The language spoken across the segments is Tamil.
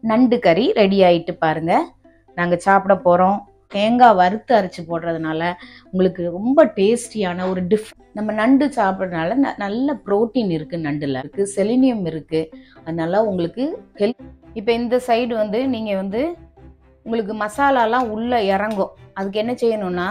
நண்டு கறி ரெடி ஆயிட்டு பாருங்க நாங்கள் சாப்பிட போகிறோம் தேங்காய் வறுத்து அரைச்சி போடுறதுனால உங்களுக்கு ரொம்ப டேஸ்டியான ஒரு டிஃப் நம்ம நண்டு சாப்பிட்றதுனால ந- நல்ல புரோட்டீன் இருக்குது நண்டில் இருக்குது செலினியம் இருக்குது அதனால உங்களுக்கு ஹெல்த் இப்போ இந்த சைடு வந்து நீங்கள் வந்து உங்களுக்கு மசாலாலாம் உள்ளே இறங்கும் அதுக்கு என்ன செய்யணும்னா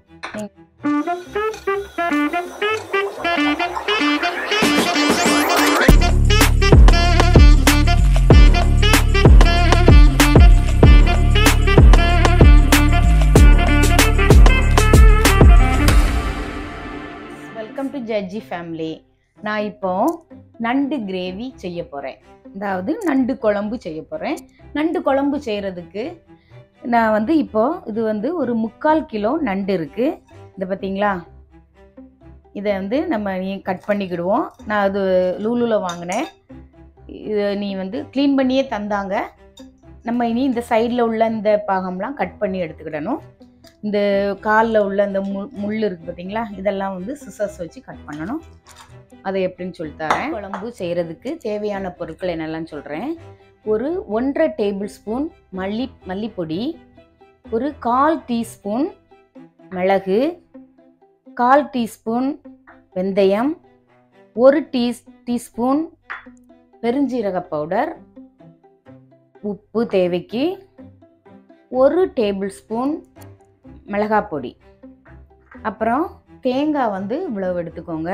வெல்கம் டு ஜட்ஜி ஃபேமிலி நான் இப்போ நண்டு கிரேவி செய்ய போகிறேன் அதாவது நண்டு குழம்பு செய்ய போகிறேன் நண்டு குழம்பு செய்கிறதுக்கு நான் வந்து இப்போ இது வந்து ஒரு முக்கால் கிலோ நண்டு இருக்குது இதை பார்த்தீங்களா இதை வந்து நம்ம நீ கட் பண்ணிக்கிடுவோம் நான் அது லூலுவில் வாங்கினேன் இது நீ வந்து க்ளீன் பண்ணியே தந்தாங்க நம்ம இனி இந்த சைடில் உள்ள இந்த பாகம்லாம் கட் பண்ணி எடுத்துக்கிடணும் இந்த காலில் உள்ள இந்த முள் முள் இருக்குது பார்த்தீங்களா இதெல்லாம் வந்து சிசர்ஸ் வச்சு கட் பண்ணணும் அதை எப்படின்னு சொல்லி தரேன் குழம்பு செய்கிறதுக்கு தேவையான பொருட்கள் என்னெல்லாம் சொல்கிறேன் ஒரு ஒன்றரை டேபிள் ஸ்பூன் மல்லி மல்லிப்பொடி ஒரு கால் டீஸ்பூன் மிளகு கால் டீஸ்பூன் வெந்தயம் ஒரு டீ டீஸ்பூன் பெருஞ்சீரக பவுடர் உப்பு தேவைக்கு ஒரு டேபிள் ஸ்பூன் மிளகாய் பொடி அப்புறம் தேங்காய் வந்து இவ்வளவு எடுத்துக்கோங்க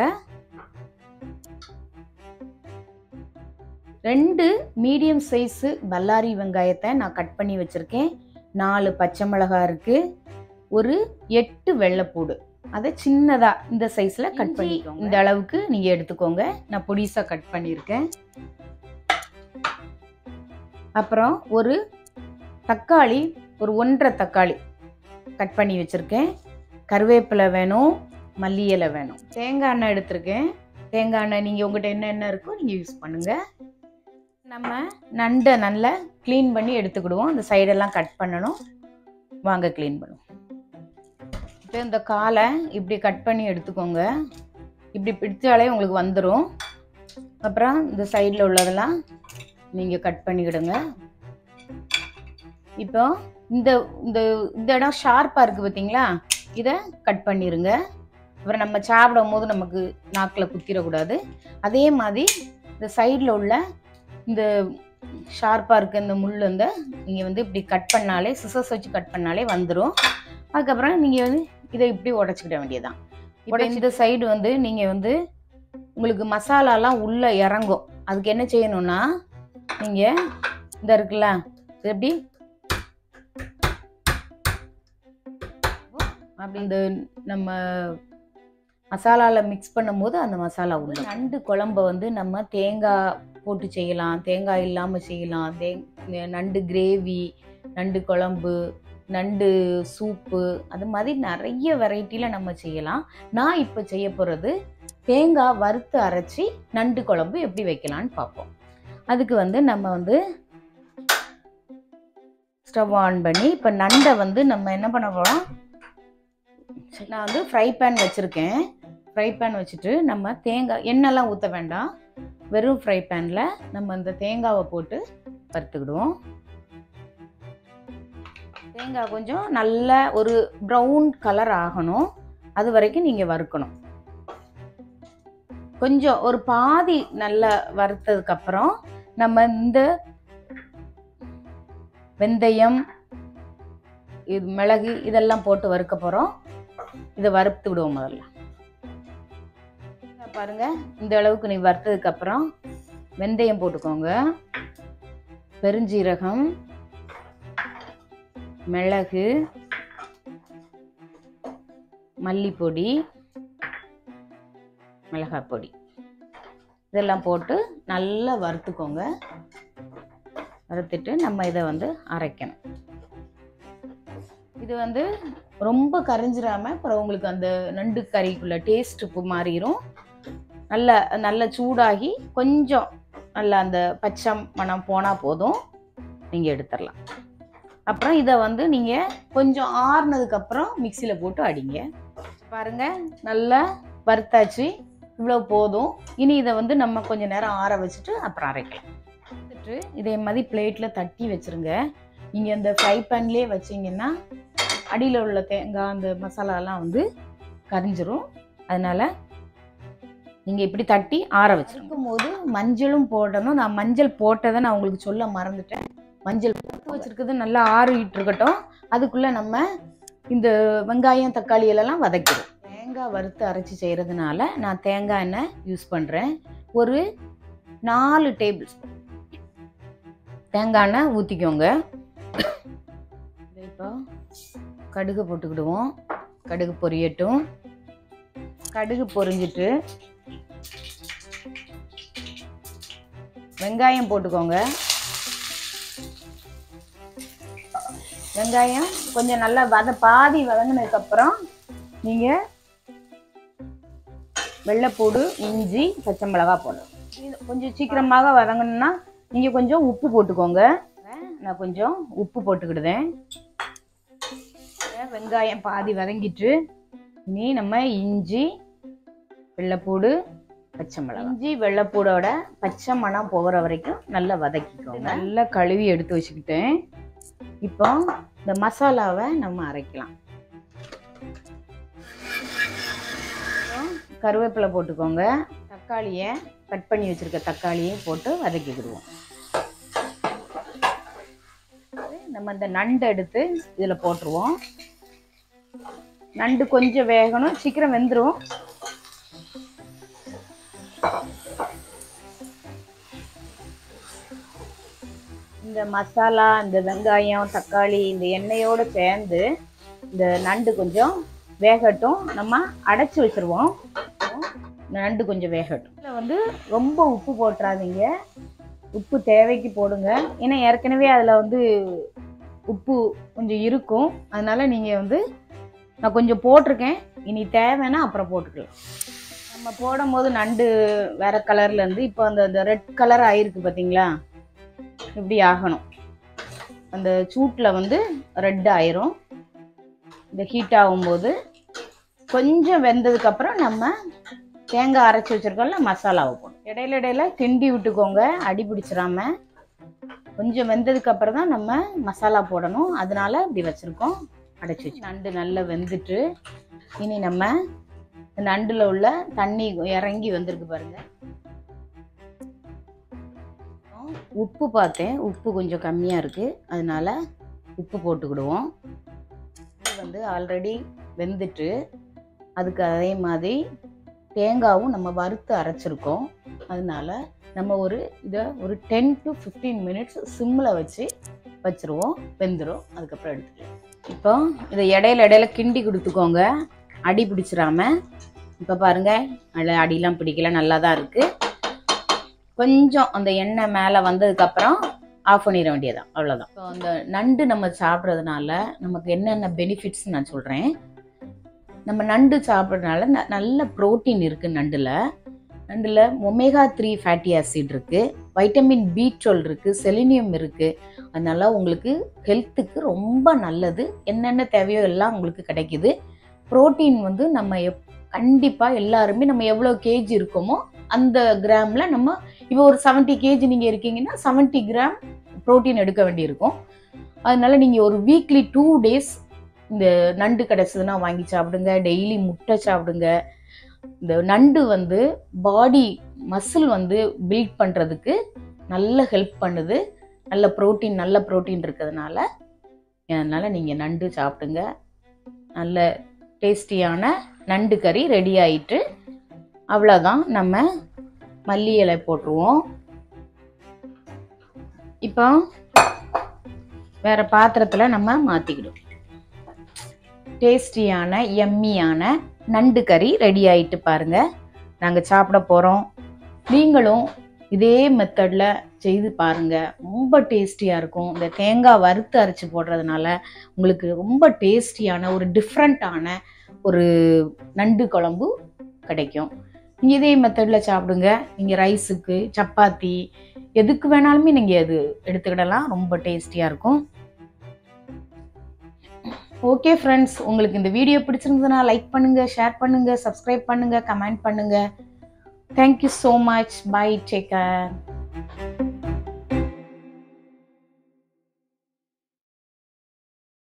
ரெண்டு மீடியம் சைஸு பல்லாரி வெங்காயத்தை நான் கட் பண்ணி வச்சுருக்கேன் நாலு பச்சை மிளகாய் இருக்குது ஒரு எட்டு வெள்ளைப்பூடு அதை சின்னதாக இந்த சைஸில் கட் பண்ணிக்கோங்க இந்த அளவுக்கு நீங்கள் எடுத்துக்கோங்க நான் பொடிசாக கட் பண்ணியிருக்கேன் அப்புறம் ஒரு தக்காளி ஒரு ஒன்றரை தக்காளி கட் பண்ணி வச்சுருக்கேன் கருவேப்பிலை வேணும் மல்லி இலை வேணும் தேங்காய் எண்ணெய் எடுத்திருக்கேன் தேங்காய் எண்ணெய் நீங்கள் உங்கள்கிட்ட என்ன எண்ணெய் இருக்கோ நீங்கள் யூஸ் பண்ணுங்கள் நம்ம நண்டை நல்லா க்ளீன் பண்ணி எடுத்துக்கிடுவோம் அந்த சைடெல்லாம் கட் பண்ணணும் வாங்க க்ளீன் பண்ணுவோம் இப்போ இந்த காலை இப்படி கட் பண்ணி எடுத்துக்கோங்க இப்படி பிடிச்சாலே உங்களுக்கு வந்துடும் அப்புறம் இந்த சைடில் உள்ளதெல்லாம் நீங்கள் கட் பண்ணிக்கிடுங்க இப்போ இந்த இந்த இந்த இடம் ஷார்ப்பாக இருக்குது பார்த்தீங்களா இதை கட் பண்ணிடுங்க அப்புறம் நம்ம சாப்பிடும் போது நமக்கு நாக்கில் குத்திடக்கூடாது அதே மாதிரி இந்த சைடில் உள்ள இந்த ஷார்ப்பாக இருக்க இந்த முள் வந்து நீங்கள் வந்து இப்படி கட் பண்ணாலே சிசர்ஸ் வச்சு கட் பண்ணாலே வந்துடும் அதுக்கப்புறம் நீங்கள் வந்து இதை இப்படி உடச்சிக்கிட வேண்டியதுதான் இப்போ இந்த சைடு வந்து நீங்கள் வந்து உங்களுக்கு மசாலாலாம் உள்ளே இறங்கும் அதுக்கு என்ன செய்யணும்னா நீங்கள் இந்த இருக்குல்ல இது எப்படி அப்படி இந்த நம்ம மசாலாவில் மிக்ஸ் பண்ணும்போது அந்த மசாலா உள்ள நண்டு குழம்ப வந்து நம்ம தேங்காய் போட்டு செய்யலாம் தேங்காய் இல்லாமல் செய்யலாம் தே நண்டு கிரேவி நண்டு குழம்பு நண்டு சூப்பு அது மாதிரி நிறைய வெரைட்டியில் நம்ம செய்யலாம் நான் இப்போ செய்ய போகிறது தேங்காய் வறுத்து அரைச்சி நண்டு குழம்பு எப்படி வைக்கலான்னு பார்ப்போம் அதுக்கு வந்து நம்ம வந்து ஸ்டவ் ஆன் பண்ணி இப்போ நண்டை வந்து நம்ம என்ன பண்ண போகிறோம் நான் வந்து ஃப்ரை பேன் வச்சுருக்கேன் ஃப்ரை பேன் வச்சுட்டு நம்ம தேங்காய் எண்ணெய்லாம் ஊற்ற வேண்டாம் வெறும் ஃப்ரை பேனில் நம்ம இந்த தேங்காவை போட்டு வறுத்துக்கிடுவோம் தேங்காய் கொஞ்சம் நல்ல ஒரு ப்ரௌன் கலர் ஆகணும் அது வரைக்கும் நீங்கள் வறுக்கணும் கொஞ்சம் ஒரு பாதி நல்லா வறுத்ததுக்கப்புறம் நம்ம இந்த வெந்தயம் இது மிளகு இதெல்லாம் போட்டு வறுக்க போகிறோம் இதை வறுத்து விடுவோம் முதல்ல பாருங்க இந்த அளவுக்கு நீ வறுத்ததுக்கு அப்புறம் வெந்தயம் போட்டுக்கோங்க பெருஞ்சீரகம் மிளகு மல்லிப்பொடி மிளகாய் பொடி இதெல்லாம் போட்டு நல்லா வறுத்துக்கோங்க வறுத்துட்டு நம்ம இதை வந்து அரைக்கணும் இது வந்து ரொம்ப கரைஞ்சிராம அப்புறம் உங்களுக்கு அந்த நண்டு கறிக்குள்ள டேஸ்ட் மாறிடும் நல்ல நல்ல சூடாகி கொஞ்சம் நல்ல அந்த பச்சை மணம் போனால் போதும் நீங்கள் எடுத்துடலாம் அப்புறம் இதை வந்து நீங்கள் கொஞ்சம் ஆறுனதுக்கப்புறம் மிக்சியில் போட்டு அடிங்க பாருங்க நல்லா வறுத்தாச்சு இவ்வளோ போதும் இனி இதை வந்து நம்ம கொஞ்ச நேரம் ஆற வச்சுட்டு அப்புறம் அரைக்கலாம் இதே மாதிரி பிளேட்டில் தட்டி வச்சுருங்க நீங்கள் இந்த ஃப்ரை பேன்லேயே வச்சிங்கன்னா அடியில் உள்ள தேங்காய் அந்த மசாலாலாம் வந்து கரிஞ்சிரும் அதனால் நீங்கள் இப்படி தட்டி ஆற வச்சிருக்கும் போது மஞ்சளும் போடணும் நான் மஞ்சள் போட்டதை நான் உங்களுக்கு சொல்ல மறந்துட்டேன் மஞ்சள் போட்டு வச்சிருக்கிறது நல்லா ஆறிட்டு இருக்கட்டும் அதுக்குள்ளே நம்ம இந்த வெங்காயம் தக்காளி எல்லாம் வதக்கிடும் தேங்காய் வறுத்து அரைச்சி செய்கிறதுனால நான் தேங்காய் எண்ணெய் யூஸ் பண்ணுறேன் ஒரு நாலு டேபிள் ஸ்பூன் தேங்காய் எண்ணெய் ஊற்றிக்கோங்க இப்போ கடுகு போட்டுக்கிடுவோம் கடுகு பொரியட்டும் கடுகு பொரிஞ்சிட்டு வெங்காயம் போட்டுக்கோங்க வெங்காயம் கொஞ்சம் நல்லா வத பாதி வதங்கினதுக்கப்புறம் நீங்கள் வெள்ளைப்பூடு இஞ்சி பச்சை மிளகா போடணும் இது கொஞ்சம் சீக்கிரமாக வதங்கணும்னா நீங்கள் கொஞ்சம் உப்பு போட்டுக்கோங்க நான் கொஞ்சம் உப்பு போட்டுக்கிடுதேன் வெங்காயம் பாதி வதங்கிட்டு இனி நம்ம இஞ்சி வெள்ளைப்பூடு பச்சை மிளகா இஞ்சி வெள்ளைப்பூடோட பச்சை மணம் போகிற வரைக்கும் நல்லா வதக்கிக்கோங்க நல்லா கழுவி எடுத்து வச்சுக்கிட்டேன் இப்போ இந்த மசாலாவை நம்ம அரைக்கலாம் கருவேப்பிலை போட்டுக்கோங்க தக்காளியை கட் பண்ணி வச்சுருக்க தக்காளியை போட்டு வதக்கிக்கிடுவோம் நம்ம இந்த நண்டு எடுத்து இதில் போட்டுருவோம் நண்டு கொஞ்சம் வேகணும் சீக்கிரம் வெந்துடும் இந்த மசாலா இந்த வெங்காயம் தக்காளி இந்த எண்ணெயோடு சேர்ந்து இந்த நண்டு கொஞ்சம் வேகட்டும் நம்ம அடைச்சி வச்சுருவோம் நண்டு கொஞ்சம் வேகட்டும் இதில் வந்து ரொம்ப உப்பு போட்டுறாதீங்க உப்பு தேவைக்கு போடுங்க ஏன்னா ஏற்கனவே அதில் வந்து உப்பு கொஞ்சம் இருக்கும் அதனால் நீங்கள் வந்து நான் கொஞ்சம் போட்டிருக்கேன் இனி தேவைன்னா அப்புறம் போட்டுக்கலாம் நம்ம போடும் போது நண்டு வேற கலர்ல இருந்து இப்போ அந்த அந்த ரெட் கலர் ஆயிருக்கு பார்த்தீங்களா இப்படி ஆகணும் அந்த சூட்டில் வந்து ரெட் ஆயிரும் இந்த ஹீட் ஆகும்போது கொஞ்சம் வெந்ததுக்கப்புறம் நம்ம தேங்காய் அரைச்சி வச்சுருக்கோம்ல மசாலாவை போடும் இடையில இடையில கிண்டி விட்டுக்கோங்க அடி பிடிச்சிடாம கொஞ்சம் வெந்ததுக்கப்புறம் தான் நம்ம மசாலா போடணும் அதனால இப்படி வச்சுருக்கோம் அடைச்சி வச்சு நண்டு நல்லா வெந்துட்டு இனி நம்ம நண்டில் உள்ள தண்ணி இறங்கி வந்திருக்கு பாருங்க உப்பு பார்த்தேன் உப்பு கொஞ்சம் கம்மியாக இருக்குது அதனால உப்பு போட்டுக்கிடுவோம் இது வந்து ஆல்ரெடி வெந்துட்டு அதுக்கு அதே மாதிரி தேங்காவும் நம்ம வறுத்து அரைச்சிருக்கோம் அதனால நம்ம ஒரு இதை ஒரு டென் டு ஃபிஃப்டீன் மினிட்ஸ் சிம்மில் வச்சு வச்சுருவோம் வெந்துடும் அதுக்கப்புறம் எடுத்துக்கலாம் இப்போ இதை இடையில இடையில கிண்டி கொடுத்துக்கோங்க அடி பிடிச்சிடாம இப்போ பாருங்க அதில் அடியெலாம் பிடிக்கல நல்லா தான் இருக்குது கொஞ்சம் அந்த எண்ணெய் மேலே வந்ததுக்கப்புறம் ஆஃப் பண்ணிட வேண்டியதான் அவ்வளோதான் இப்போ அந்த நண்டு நம்ம சாப்பிட்றதுனால நமக்கு என்னென்ன பெனிஃபிட்ஸ் நான் சொல்கிறேன் நம்ம நண்டு சாப்பிட்றதுனால ந- நல்ல ப்ரோட்டீன் இருக்குது நண்டில் நண்டில் ஒமேகா த்ரீ ஃபேட்டி ஆசிட் இருக்குது வைட்டமின் பி டுவெல் இருக்குது செலினியம் இருக்குது அதனால உங்களுக்கு ஹெல்த்துக்கு ரொம்ப நல்லது என்னென்ன தேவையோ எல்லாம் உங்களுக்கு கிடைக்குது புரோட்டீன் வந்து நம்ம எப் கண்டிப்பாக எல்லாருமே நம்ம எவ்வளோ கேஜி இருக்கோமோ அந்த கிராமில் நம்ம இப்போ ஒரு செவன்ட்டி கேஜி நீங்கள் இருக்கீங்கன்னா செவன்ட்டி கிராம் புரோட்டீன் எடுக்க வேண்டியிருக்கும் அதனால நீங்கள் ஒரு வீக்லி டூ டேஸ் இந்த நண்டு கிடச்சதுன்னா வாங்கி சாப்பிடுங்க டெய்லி முட்டை சாப்பிடுங்க இந்த நண்டு வந்து பாடி மசில் வந்து பில்ட் பண்ணுறதுக்கு நல்ல ஹெல்ப் பண்ணுது நல்ல புரோட்டீன் நல்ல புரோட்டீன் இருக்கிறதுனால அதனால் நீங்கள் நண்டு சாப்பிடுங்க நல்ல டேஸ்டியான நண்டு கறி ரெடி ஆயிட்டு அவ்வளோதான் நம்ம மல்லி இலை போட்டுருவோம் இப்போ வேற பாத்திரத்தில் நம்ம மாற்றிக்கிடுவோம் டேஸ்டியான எம்மியான நண்டு கறி ரெடி ஆயிட்டு பாருங்க நாங்கள் சாப்பிட போகிறோம் நீங்களும் இதே மெத்தடில் செய்து பாருங்க ரொம்ப டேஸ்டியாக இருக்கும் இந்த தேங்காய் வறுத்து அரைச்சி போடுறதுனால உங்களுக்கு ரொம்ப டேஸ்டியான ஒரு டிஃப்ரெண்ட்டான ஒரு நண்டு குழம்பு கிடைக்கும் நீங்கள் இதே மெத்தடில் சாப்பிடுங்க நீங்கள் ரைஸுக்கு சப்பாத்தி எதுக்கு வேணாலுமே நீங்கள் அது எடுத்துக்கிடலாம் ரொம்ப டேஸ்டியாக இருக்கும் ஓகே ஃப்ரெண்ட்ஸ் உங்களுக்கு இந்த வீடியோ பிடிச்சிருந்ததுன்னா லைக் பண்ணுங்கள் ஷேர் பண்ணுங்கள் சப்ஸ்கிரைப் பண்ணுங்கள் கமெண்ட் பண்ணுங்கள் thank you so much bye take care